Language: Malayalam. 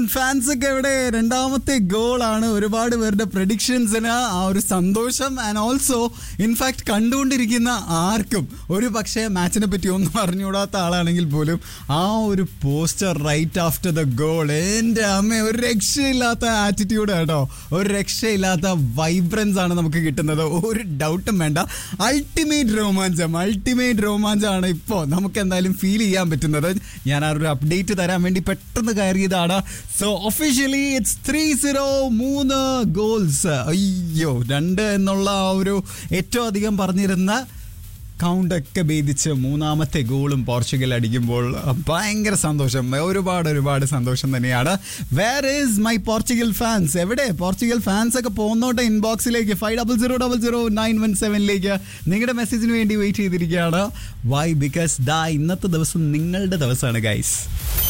ഫാൻസ് ഒക്കെ എവിടെ രണ്ടാമത്തെ ഗോൾ ആണ് ഒരുപാട് പേരുടെ പ്രഡിക്ഷൻസിന് ആ ഒരു സന്തോഷം ആൻഡ് ഓൾസോ ഇൻഫാക്ട് കണ്ടുകൊണ്ടിരിക്കുന്ന ആർക്കും ഒരു പക്ഷേ മാച്ചിനെ പറ്റി ഒന്നും അറിഞ്ഞുകൂടാത്ത ആളാണെങ്കിൽ പോലും ആ ഒരു poster right after the goal എൻ്റെ അമ്മ ഒരു രക്ഷയില്ലാത്ത ആറ്റിറ്റ്യൂഡ് കേട്ടോ ഒരു രക്ഷയില്ലാത്ത വൈബ്രൻസ് ആണ് നമുക്ക് കിട്ടുന്നത് ഒരു ഡൗട്ടും വേണ്ട അൾട്ടിമേറ്റ് രോമാഞ്ചം അൾട്ടിമേറ്റ് രോമാഞ്ചമാണ് ഇപ്പോൾ നമുക്ക് എന്തായാലും ഫീൽ ചെയ്യാൻ പറ്റുന്നത് ഞാൻ ആ ഒരു അപ്ഡേറ്റ് തരാൻ വേണ്ടി പെട്ടെന്ന് കയറിയതാണ് so officially it's three zero മൂന്ന് ഗോൾസ് അയ്യോ രണ്ട് എന്നുള്ള ആ ഒരു ഏറ്റവും അധികം പറഞ്ഞിരുന്ന കൗണ്ടൊക്കെ ഭേദിച്ച് മൂന്നാമത്തെ ഗോളും പോർച്ചുഗൽ അടിക്കുമ്പോൾ ഭയങ്കര സന്തോഷം ഒരുപാട് ഒരുപാട് സന്തോഷം തന്നെയാണ് where is my Portugal fans എവിടെ പോർച്ചുഗൽ ഫാൻസ് ഒക്കെ പോകുന്നോട്ടെ ഇൻബോക്സിലേക്ക് five double zero double zero nine one സെവനിലേക്ക് നിങ്ങളുടെ മെസ്സേജിന് വേണ്ടി വെയിറ്റ് ചെയ്തിരിക്കുകയാണ് വൈ ബിക്കോസ് ദാ ഇന്നത്തെ ദിവസം നിങ്ങളുടെ ദിവസമാണ് ഗൈസ്